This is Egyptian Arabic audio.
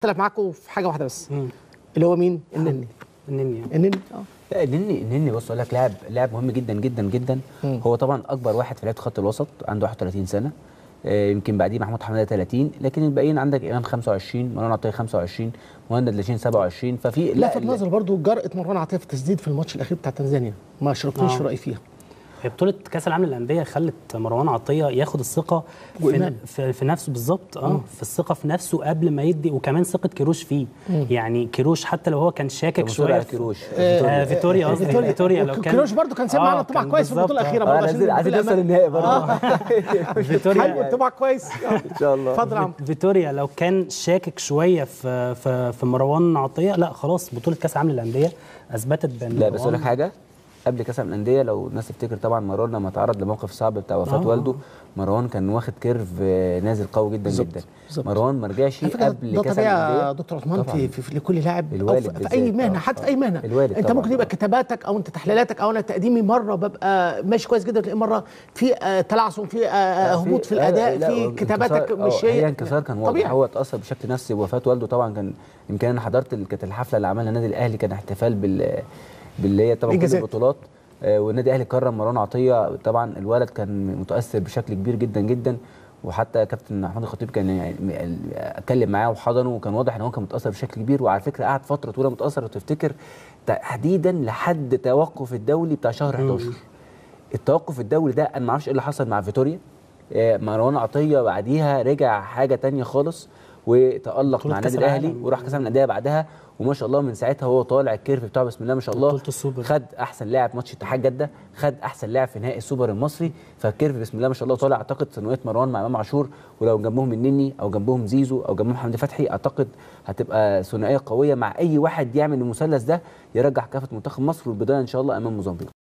اختلف معاكم في حاجه واحده بس مم. اللي هو مين النني النني يعني. النني اه لا النني النني بص اقول لك لاعب لاعب مهم جدا جدا جدا مم. هو طبعا اكبر واحد في لعيبه خط الوسط عنده 31 سنه آه، يمكن بعديه محمود حماده 30 لكن الباقيين عندك امام 25 مروان عطيه 25 مهند لاشين 27 ففي لفت ال- نظر برضو جرأة مروان عطيه في التسديد في الماتش الاخير بتاع تنزانيا ما شاركتنيش آه. في رايي فيها هي بطولة كأس العالم للأندية خلت مروان عطية ياخد الثقة في, وإيمان. في, في نفسه بالظبط اه في الثقة في نفسه قبل ما يدي وكمان ثقة كيروش فيه يعني كيروش حتى لو هو كان شاكك طب شوية على في- كيروش آه فيتوريا قصدي فيتوريا. فيتوريا لو كان كيروش برضو كان سايب معانا طبع كان كويس في البطوله بالظبط، الاخيره اه برضه عشان عايزين عايزين نقول نوصل الأمانة. النهائي برضه فيتوريا حلو طبع كويس ان شاء الله اتفضل يا عم فيتوريا لو كان شاكك شويه في في, في مروان عطيه لا خلاص بطوله كاس العالم للانديه اثبتت بان لا بس اقول لك مروان- حاجه قبل كاس العالم للانديه لو الناس تفتكر طبعا مروان لما تعرض لموقف صعب بتاع وفاه آه. والده مروان كان واخد كيرف آه، نازل قوي جدا بالظبط، جدا بالظبط. مروان ما رجعش على فكرة قبل ده كاس طبيعي العالم يا للانديه دكتور عثمان طبعاً. في, في, في لكل لاعب أو الوالد في, في بالذات. اي مهنه آه، حتى في آه. اي مهنه الوالد انت طبعاً، ممكن يبقى آه. كتاباتك او انت تحليلاتك او انا تقديمي مره ببقى ماشي كويس جدا تلاقي مره في آه، تلعثم في آه، آه، هبوط في لا، الاداء لا، في انكسار- كتاباتك آه، مش هي هي انكسار كان واضح طبيعي هو اتاثر بشكل نفسي بوفاه والده طبعا كان يمكن انا حضرت ال- كانت الحفله اللي عملها النادي الاهلي كان احتفال بال باللي هي طبعا كل إنجازات. البطولات آه، والنادي الاهلي كرم مروان عطيه طبعا الولد كان متاثر بشكل كبير جدا جدا وحتى كابتن محمود الخطيب كان يعني م- اتكلم معاه وحضنه وكان واضح ان هو كان متاثر بشكل كبير وعلى فكره قعد فتره طويله متاثر وتفتكر تحديدا لحد توقف الدولي بتاع شهر 11 التوقف الدولي ده انا ما اعرفش ايه اللي حصل مع فيتوريا آه، مروان عطيه بعديها رجع حاجه تانية خالص وتالق بطولة مع كأس النادي الاهلي العالم. وراح كاس العالم للانديه بعدها وما شاء الله من ساعتها هو طالع الكيرف بتاعه بسم الله ما شاء الله بطولة السوبر. خد احسن لاعب ماتش اتحاد جده خد احسن لاعب في نهائي السوبر المصري فالكيرف بسم الله ما شاء الله طالع اعتقد ثانويه مروان مع امام عاشور ولو جنبهم النني او جنبهم زيزو او جنبهم حمدي فتحي اعتقد هتبقى ثنائيه قويه مع اي واحد يعمل المثلث ده يرجع كافه منتخب مصر والبدايه ان شاء الله امام موزمبيق